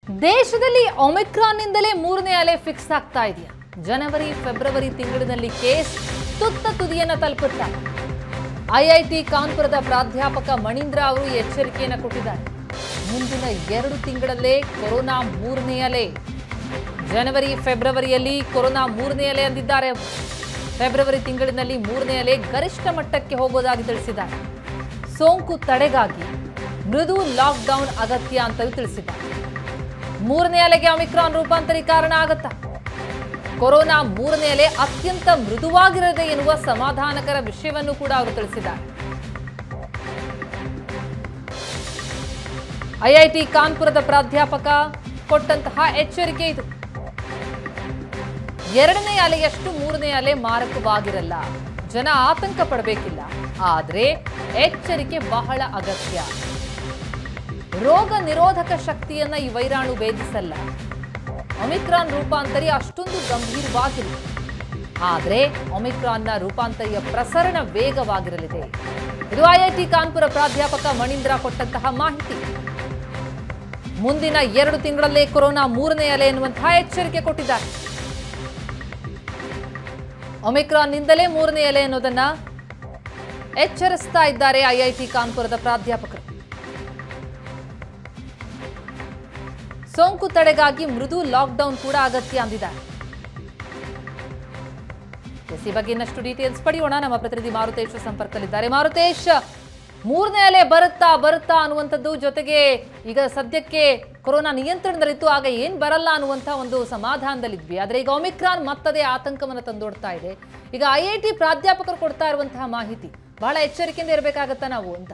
ದೇಶದಲ್ಲಿ ಒಮಿಕ್ರಾನ್ನಿಂದಲೇ ಮೂರನೇ ಅಲೆ ಫಿಕ್ಸ್ ಆಗ್ತಾ ಇದೆಯಾ ಜನವರಿ ಫೆಬ್ರವರಿ ತಿಂಗಳಿನಲ್ಲಿ ಕೇಸ್ ತುತ್ತ ತುದಿಯನ್ನ ತಲುಪುತ್ತಾ ಐಐಟಿ ಕಾನ್ಪುರದ ಪ್ರಾಧ್ಯಾಪಕ ಮಣೀಂದ್ರ ಅವರು ಈ ಎಚ್ಚರಿಕೆಯನ್ನು ಕೊಟ್ಟಿದ್ದಾರೆ ಮುಂದಿನ ಎರಡು ತಿಂಗಳಲ್ಲೇ ಕೊರೋನಾ ಮೂರನೇ ಅಲೆ ಜನವರಿ ಫೆಬ್ರವರಿಯಲ್ಲಿ ಕೊರೋನಾ ಮೂರನೇ ಅಲೆ ಅಂದಿದ್ದಾರೆ ಅವರು. ಫೆಬ್ರವರಿ ತಿಂಗಳಿನಲ್ಲಿ ಮೂರನೇ ಅಲೆ ಗರಿಷ್ಠ ಮಟ್ಟಕ್ಕೆ ಹೋಗೋದಾಗಿ ತಿಳಿಸಿದ್ದಾರೆ ಸೋಂಕು ತಡೆಗಾಗಿ ಮೃದು ಲಾಕ್ಡೌನ್ ಅಗತ್ಯ ಅಂತಲೂ ತಿಳಿಸಿದ್ದಾರೆ ಮೂರನೇ ಅಲೆಗೆ ಒಮಿಕ್ರಾನ್ ರೂಪಾಂತರಿ ಕಾರಣ ಆಗತ್ತಾ ಕೊರೋನಾ ಮೂರನೇ ಅಲೆ ಅತ್ಯಂತ ಮೃದುವಾಗಿರದೆ ಎನ್ನುವ ಸಮಾಧಾನಕರ ವಿಷಯವನ್ನು ಕೂಡ ಅವರು ತಿಳಿಸಿದ್ದಾರೆ ಐಐಟಿ ಕಾನ್ಪುರದ ಪ್ರಾಧ್ಯಾಪಕ ಕೊಟ್ಟಂತಹ ಎಚ್ಚರಿಕೆ ಇದು ಎರಡನೇ ಅಲೆಯಷ್ಟು ಮೂರನೇ ಅಲೆ ಮಾರಕವಾಗಿರಲ್ಲ ಜನ ಆತಂಕ ಪಡಬೇಕಿಲ್ಲ ಆದ್ರೆ ಎಚ್ಚರಿಕೆ ಬಹಳ ಅಗತ್ಯ ರೋಗ ನಿರೋಧಕ ಶಕ್ತಿಯನ್ನ ಈ ವೈರಾಣು ಭೇದಿಸಲ್ಲ ಒಮಿಕ್ರಾನ್ ರೂಪಾಂತರಿ ಅಷ್ಟೊಂದು ಗಂಭೀರವಾಗಿಲ್ಲ ಆದರೆ ಒಮಿಕ್ರಾನ್ನ ರೂಪಾಂತರಿಯ ಪ್ರಸರಣ ವೇಗವಾಗಿರಲಿದೆ ಇದು ಐಐಟಿ ಕಾನ್ಪುರ ಪ್ರಾಧ್ಯಾಪಕ ಮಣೀಂದ್ರ ಕೊಟ್ಟಂತಹ ಮಾಹಿತಿ ಮುಂದಿನ ಎರಡು ತಿಂಗಳಲ್ಲೇ ಕೊರೋನಾ ಮೂರನೇ ಅಲೆ ಎನ್ನುವಂತಹ ಎಚ್ಚರಿಕೆ ಕೊಟ್ಟಿದ್ದಾರೆ ಒಮಿಕ್ರಾನ್ನಿಂದಲೇ ಮೂರನೇ ಅಲೆ ಅನ್ನೋದನ್ನ ಎಚ್ಚರಿಸ್ತಾ ಇದ್ದಾರೆ ಐಐಟಿ ಕಾನ್ಪುರದ ಪ್ರಾಧ್ಯಾಪಕರು ಸೋಂಕು ತಡೆಗಾಗಿ ಮೃದು ಲಾಕ್ಡೌನ್ ಕೂಡ ಅಗತ್ಯ ಅಂದಿದ್ದಾರೆ ಎಸ್, ಈ ಬಗ್ಗೆ ಇನ್ನಷ್ಟು ಡೀಟೇಲ್ಸ್ ಪಡೆಯೋಣ ನಮ್ಮ ಪ್ರತಿನಿಧಿ ಮಾರುತೇಶ್ ಸಂಪರ್ಕದಲ್ಲಿದ್ದಾರೆ ಮಾರುತೇಶ್ ಮೂರನೇ ಅಲೆ ಬರುತ್ತಾ ಬರುತ್ತಾ ಅನ್ನುವಂಥದ್ದು ಜೊತೆಗೆ ಈಗ ಸದ್ಯಕ್ಕೆ ಕೊರೋನಾ ನಿಯಂತ್ರಣದಲ್ಲಿತ್ತು ಆಗ ಏನ್ ಬರಲ್ಲ ಅನ್ನುವಂಥ ಒಂದು ಸಮಾಧಾನದಲ್ಲಿದ್ವಿ ಆದ್ರೆ ಈಗ ಒಮಿಕ್ರಾನ್ ಮತ್ತದೇ ಆತಂಕವನ್ನು ತಂದೊಡ್ತಾ ಇದೆ ಈಗ ಐ ಐ ಟಿ ಪ್ರಾಧ್ಯಾಪಕರು ಕೊಡ್ತಾ ಇರುವಂತಹ ಮಾಹಿತಿ ಬಹಳ ಎಚ್ಚರಿಕೆಯಿಂದ ಇರಬೇಕಾಗತ್ತಾ ನಾವು ಅಂತ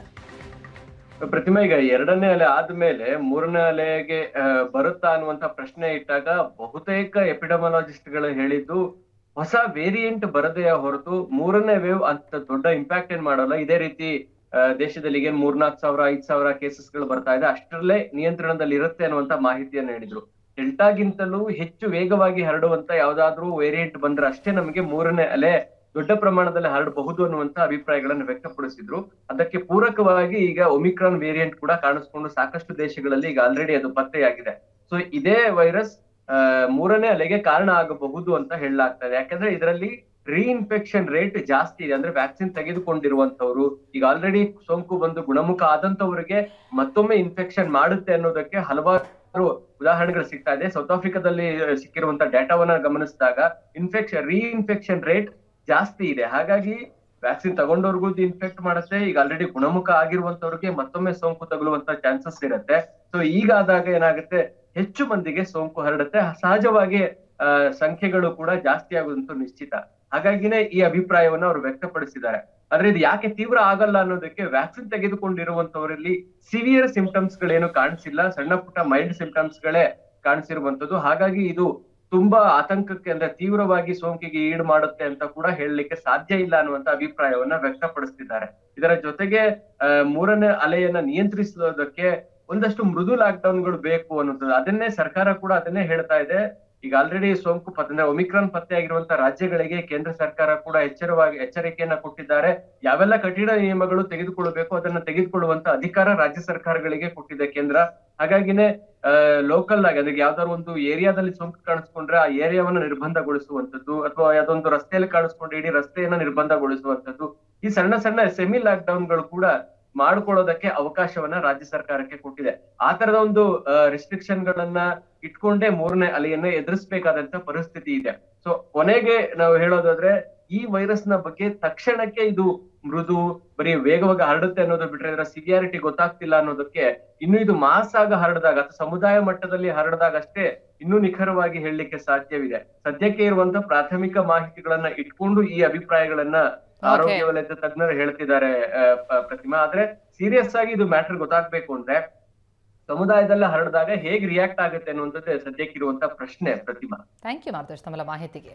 ಪ್ರತಿಮಾ ಈಗ ಎರಡನೇ ಅಲೆ ಆದ್ಮೇಲೆ ಮೂರನೇ ಅಲೆಗೆ ಆ, ಬರುತ್ತಾ ಅನ್ನುವಂತ ಪ್ರಶ್ನೆ ಇಟ್ಟಾಗ ಬಹುತೇಕ ಎಪಿಡಮಾಲಜಿಸ್ಟ್ ಗಳು ಹೇಳಿದ್ದು ಹೊಸ ವೇರಿಯಂಟ್ ಬರದೆಯ ಹೊರತು ಮೂರನೇ ವೇವ್ ಅಂತ ದೊಡ್ಡ ಇಂಪ್ಯಾಕ್ಟ್ ಏನ್ ಮಾಡಲ್ಲ ಇದೇ ರೀತಿ ಆ, ದೇಶದಲ್ಲಿ ಈಗ ಮೂರ್ನಾಲ್ಕು ಸಾವಿರ ಐದ್ ಸಾವಿರ ಕೇಸಸ್ ಗಳು ಬರ್ತಾ ಇದೆ ಅಷ್ಟರಲ್ಲೇ ನಿಯಂತ್ರಣದಲ್ಲಿ ಇರುತ್ತೆ ಅನ್ನುವಂತ ಮಾಹಿತಿಯನ್ನ ಹೇಳಿದ್ರು ಡೆಲ್ಟಾಗಿಂತಲೂ ಹೆಚ್ಚು ವೇಗವಾಗಿ ಹರಡುವಂತ ಯಾವ್ದಾದ್ರು ವೇರಿಯಂಟ್ ಬಂದ್ರೆ ಅಷ್ಟೇ ನಮಗೆ ಮೂರನೇ ಅಲೆ ದೊಡ್ಡ ಪ್ರಮಾಣದಲ್ಲಿ ಹರಡಬಹುದು ಅನ್ನುವಂತ ಅಭಿಪ್ರಾಯಗಳನ್ನು ವ್ಯಕ್ತಪಡಿಸಿದ್ರು ಅದಕ್ಕೆ ಪೂರಕವಾಗಿ ಈಗ ಒಮಿಕ್ರಾನ್ ವೇರಿಯಂಟ್ ಕೂಡ ಕಾಣಿಸ್ಕೊಂಡು ಸಾಕಷ್ಟು ದೇಶಗಳಲ್ಲಿ ಈಗ ಆಲ್ರೆಡಿ ಅದು ಪತ್ತೆಯಾಗಿದೆ ಸೊ ಇದೇ ವೈರಸ್ ಆ, ಮೂರನೇ ಅಲೆಗೆ ಕಾರಣ ಆಗಬಹುದು ಅಂತ ಹೇಳಲಾಗ್ತದೆ ಯಾಕಂದ್ರೆ ಇದರಲ್ಲಿ ರೀಇನ್ಫೆಕ್ಷನ್ ರೇಟ್ ಜಾಸ್ತಿ ಇದೆ ಅಂದ್ರೆ ವ್ಯಾಕ್ಸಿನ್ ತೆಗೆದುಕೊಂಡಿರುವಂತವ್ರು ಈಗ ಆಲ್ರೆಡಿ ಸೋಂಕು ಬಂದು ಗುಣಮುಖ ಆದಂತವರಿಗೆ ಮತ್ತೊಮ್ಮೆ ಇನ್ಫೆಕ್ಷನ್ ಮಾಡುತ್ತೆ ಅನ್ನೋದಕ್ಕೆ ಹಲವಾರು ಉದಾಹರಣೆಗಳು ಸಿಗ್ತಾ ಇದೆ ಸೌತ್ ಆಫ್ರಿಕಾದಲ್ಲಿ ಸಿಕ್ಕಿರುವಂತ ಡೇಟಾವನ್ನ ಗಮನಿಸಿದಾಗ ಇನ್ಫೆಕ್ಷನ್ ರೀಇನ್ಫೆಕ್ಷನ್ ರೇಟ್ ಜಾಸ್ತಿ ಇದೆ ಹಾಗಾಗಿ ವ್ಯಾಕ್ಸಿನ್ ತಗೊಂಡವ್ರಿಗೂ ಇನ್ಫೆಕ್ಟ್ ಮಾಡುತ್ತೆ ಈಗ ಆಲ್ರೆಡಿ ಗುಣಮುಖ ಆಗಿರುವಂತವ್ರಿಗೆ ಮತ್ತೊಮ್ಮೆ ಸೋಂಕು ತಗುಲುವಂತ ಚಾನ್ಸಸ್ ಇರುತ್ತೆ ಸೊ ಈಗ ಆದಾಗ ಏನಾಗುತ್ತೆ ಹೆಚ್ಚು ಮಂದಿಗೆ ಸೋಂಕು ಹರಡುತ್ತೆ ಸಹಜವಾಗಿ ಆ, ಸಂಖ್ಯೆಗಳು ಕೂಡ ಜಾಸ್ತಿ ಆಗುದಂತೂ ನಿಶ್ಚಿತ ಹಾಗಾಗಿನೇ ಈ ಅಭಿಪ್ರಾಯವನ್ನ ಅವರು ವ್ಯಕ್ತಪಡಿಸಿದ್ದಾರೆ ಆದ್ರೆ ಇದು ಯಾಕೆ ತೀವ್ರ ಆಗಲ್ಲ ಅನ್ನೋದಕ್ಕೆ ವ್ಯಾಕ್ಸಿನ್ ತೆಗೆದುಕೊಂಡಿರುವಂತವರಲ್ಲಿ ಸಿವಿಯರ್ ಸಿಂಪ್ಟಮ್ಸ್ ಗಳೇನು ಕಾಣಿಸಿಲ್ಲ ಸಣ್ಣ ಪುಟ್ಟ ಮೈಲ್ಡ್ ಸಿಂಪ್ಟಮ್ಸ್ ಗಳೇ ಕಾಣಿಸಿರುವಂತದ್ದು ಹಾಗಾಗಿ ಇದು ತುಂಬಾ ಆತಂಕಕ್ಕೆ ಅಂದ್ರೆ ತೀವ್ರವಾಗಿ ಸೋಂಕಿಗೆ ಈಡು ಮಾಡುತ್ತೆ ಅಂತ ಕೂಡ ಹೇಳಲಿಕ್ಕೆ ಸಾಧ್ಯ ಇಲ್ಲ ಅನ್ನುವಂತ ಅಭಿಪ್ರಾಯವನ್ನ ವ್ಯಕ್ತಪಡಿಸ್ತಿದ್ದಾರೆ ಇದರ ಜೊತೆಗೆ ಆ, ಮೂರನೇ ಅಲೆಯನ್ನ ನಿಯಂತ್ರಿಸೋದಕ್ಕೆ ಒಂದಷ್ಟು ಮೃದು ಲಾಕ್ಡೌನ್ ಗಳು ಬೇಕು ಅನ್ನೋದು ಅದನ್ನೇ ಸರ್ಕಾರ ಕೂಡ ಅದನ್ನೇ ಹೇಳ್ತಾ ಇದೆ ಈಗ ಆಲ್ರೆಡಿ ಸೋಂಕು ಪತ್ತೆ ಅಂದ್ರೆ ಒಮಿಕ್ರಾನ್ ಪತ್ತೆ ಆಗಿರುವಂತ ರಾಜ್ಯಗಳಿಗೆ ಕೇಂದ್ರ ಸರ್ಕಾರ ಕೂಡ ಎಚ್ಚರವಾಗಿ ಎಚ್ಚರಿಕೆಯನ್ನ ಕೊಟ್ಟಿದ್ದಾರೆ ಯಾವೆಲ್ಲ ಕಠಿಣ ನಿಯಮಗಳು ತೆಗೆದುಕೊಳ್ಳಬೇಕು ಅದನ್ನ ತೆಗೆದುಕೊಳ್ಳುವಂತ ಅಧಿಕಾರ ರಾಜ್ಯ ಸರ್ಕಾರಗಳಿಗೆ ಕೊಟ್ಟಿದೆ ಕೇಂದ್ರ ಹಾಗಾಗಿನೇ ಲೋಕಲ್ ಆಗಿ ಅದಕ್ಕೆ ಯಾವ್ದಾದ್ರು ಒಂದು ಏರಿಯಾದಲ್ಲಿ ಸೋಂಕು ಕಾಣಿಸ್ಕೊಂಡ್ರೆ ಆ ಏರಿಯಾವನ್ನ ನಿರ್ಬಂಧಗೊಳಿಸುವಂತದ್ದು ಅಥವಾ ಯಾವ್ದೊಂದು ರಸ್ತೆಯಲ್ಲಿ ಕಾಣಿಸ್ಕೊಂಡ್ರೆ ಇಡೀ ರಸ್ತೆಯನ್ನ ನಿರ್ಬಂಧಗೊಳಿಸುವಂತದ್ದು ಈ ಸಣ್ಣ ಸಣ್ಣ ಸೆಮಿ ಲಾಕ್ ಡೌನ್ ಗಳು ಕೂಡ ಮಾಡ್ಕೊಳ್ಳೋದಕ್ಕೆ ಅವಕಾಶವನ್ನ ರಾಜ್ಯ ಸರ್ಕಾರಕ್ಕೆ ಕೊಟ್ಟಿದೆ ಆ ತರದ ಒಂದು ರೆಸ್ಟ್ರಿಕ್ಷನ್ ಗಳನ್ನ ಇಟ್ಕೊಂಡೇ ಮೂರನೇ ಅಲೆಯನ್ನ ಎದುರಿಸಬೇಕಾದಂತ ಪರಿಸ್ಥಿತಿ ಇದೆ ಸೊ ಕೊನೆಗೆ ನಾವು ಹೇಳೋದಾದ್ರೆ ಈ ವೈರಸ್ ನ ಬಗ್ಗೆ ತಕ್ಷಣಕ್ಕೆ ಇದು ಮೃದು ಬರೀ ವೇಗವಾಗಿ ಹರಡುತ್ತೆ ಅನ್ನೋದು ಬಿಟ್ರೆ ಇದರ ಸಿವಿಯಾರಿಟಿ ಗೊತ್ತಾಗ್ತಿಲ್ಲ ಅನ್ನೋದಕ್ಕೆ ಇನ್ನು ಇದು ಮಾಸ್ ಆಗ ಹರಡಿದಾಗ ಅಥವಾ ಸಮುದಾಯ ಮಟ್ಟದಲ್ಲಿ ಹರಡಿದಾಗ ಅಷ್ಟೇ ಇನ್ನೂ ನಿಖರವಾಗಿ ಹೇಳಲಿಕ್ಕೆ ಸಾಧ್ಯವಿದೆ ಸದ್ಯಕ್ಕೆ ಇರುವಂತ ಪ್ರಾಥಮಿಕ ಮಾಹಿತಿಗಳನ್ನ ಇಟ್ಕೊಂಡು ಈ ಅಭಿಪ್ರಾಯಗಳನ್ನ ಆರೋಗ್ಯ ವಲಯದ ತಜ್ಞರು ಹೇಳ್ತಿದ್ದಾರೆ ಆ, ಪ- ಪ್ರತಿಮಾ ಆದ್ರೆ ಸೀರಿಯಸ್ ಆಗಿ ಇದು ಮ್ಯಾಟರ್ ಗೊತ್ತಾಗ್ಬೇಕು ಅಂದ್ರೆ ಸಮುದಾಯದಲ್ಲಿ ಹರಡಿದಾಗ ಹೇಗ್ ರಿಯಾಕ್ಟ್ ಆಗುತ್ತೆ ಅನ್ನುವಂಥದ್ದೇ ಸದ್ಯಕ್ಕಿರುವಂತ ಪ್ರಶ್ನೆ ಪ್ರತಿಮಾ ಥ್ಯಾಂಕ್ ಯು ಮಾರುತೇಶ್ ತಮ್ಮೆಲ್ಲ ಮಾಹಿತಿಗೆ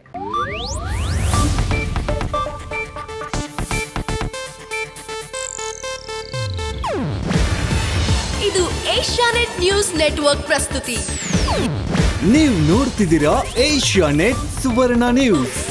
ಇದು ಏಷ್ಯಾನೆಟ್ ನ್ಯೂಸ್ ನೆಟ್ವರ್ಕ್ ಪ್ರಸ್ತುತಿ ನೀವು ನೋಡ್ತಿದ್ದೀರಾ ಏಷ್ಯಾ ನೆಟ್ ಸುವರ್ಣ ನ್ಯೂಸ್